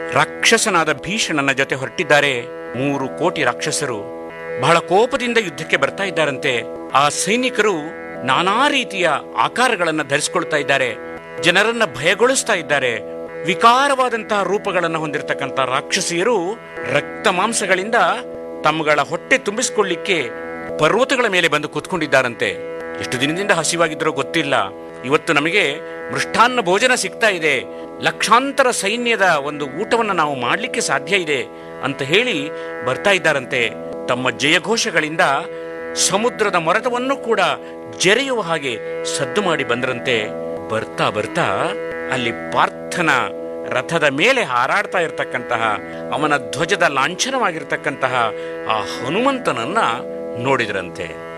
ರಾಕ್ಷಸನಾದ ಭೀಷಣನ ಜೊತೆ ಹೊರಟಿದ್ದಾರೆ ಮೂರು ಕೋಟಿ ರಾಕ್ಷಸರು ಬಹಳ ಕೋಪದಿಂದ ಯುದ್ಧಕ್ಕೆ ಬರ್ತಾ ಇದ್ದಾರಂತೆ ಆ ಸೈನಿಕರು ನಾನಾ ರೀತಿಯ ಆಕಾರಗಳನ್ನ ಧರಿಸಿಕೊಳ್ತಾ ಇದ್ದಾರೆ ಜನರನ್ನ ಭಯಗೊಳಿಸ್ತಾ ಇದ್ದಾರೆ ವಿಕಾರವಾದಂತಹ ರೂಪಗಳನ್ನು ಹೊಂದಿರತಕ್ಕಂಥ ರಾಕ್ಷಸಿಯರು ರಕ್ತ ಮಾಂಸಗಳಿಂದ ತಮ್ಮಗಳ ಹೊಟ್ಟೆ ತುಂಬಿಸಿಕೊಳ್ಳಿಕ್ಕೆ ಪರ್ವತಗಳ ಮೇಲೆ ಬಂದು ಕೂತ್ಕೊಂಡಿದ್ದಾರಂತೆ ಎಷ್ಟು ದಿನದಿಂದ ಹಸಿವಾಗಿದ್ರೋ ಗೊತ್ತಿಲ್ಲ ಇವತ್ತು ನಮಗೆ ಮೃಷ್ಟಾನ್ನ ಭೋಜನ ಸಿಗ್ತಾ ಇದೆ ಲಕ್ಷಾಂತರ ಸೈನ್ಯದ ಒಂದು ಊಟವನ್ನು ನಾವು ಮಾಡಲಿಕ್ಕೆ ಸಾಧ್ಯ ಇದೆ ಅಂತ ಹೇಳಿ ಬರ್ತಾ ಇದ್ದಾರಂತೆ ತಮ್ಮ ಜಯಘೋಷಗಳಿಂದ ಸಮುದ್ರದ ಮೊರಟವನ್ನು ಕೂಡ ಜರೆಯುವ ಹಾಗೆ ಸದ್ದು ಮಾಡಿ ಬಂದ್ರಂತೆ ಬರ್ತಾ ಬರ್ತಾ ಅಲ್ಲಿ ಪಾರ್ಥನ ರಥದ ಮೇಲೆ ಹಾರಾಡ್ತಾ ಇರತಕ್ಕಂತಹ ಅವನ ಧ್ವಜದ ಲಾಂಛನವಾಗಿರ್ತಕ್ಕಂತಹ ಆ ಹನುಮಂತನನ್ನ ನೋಡಿದ್ರಂತೆ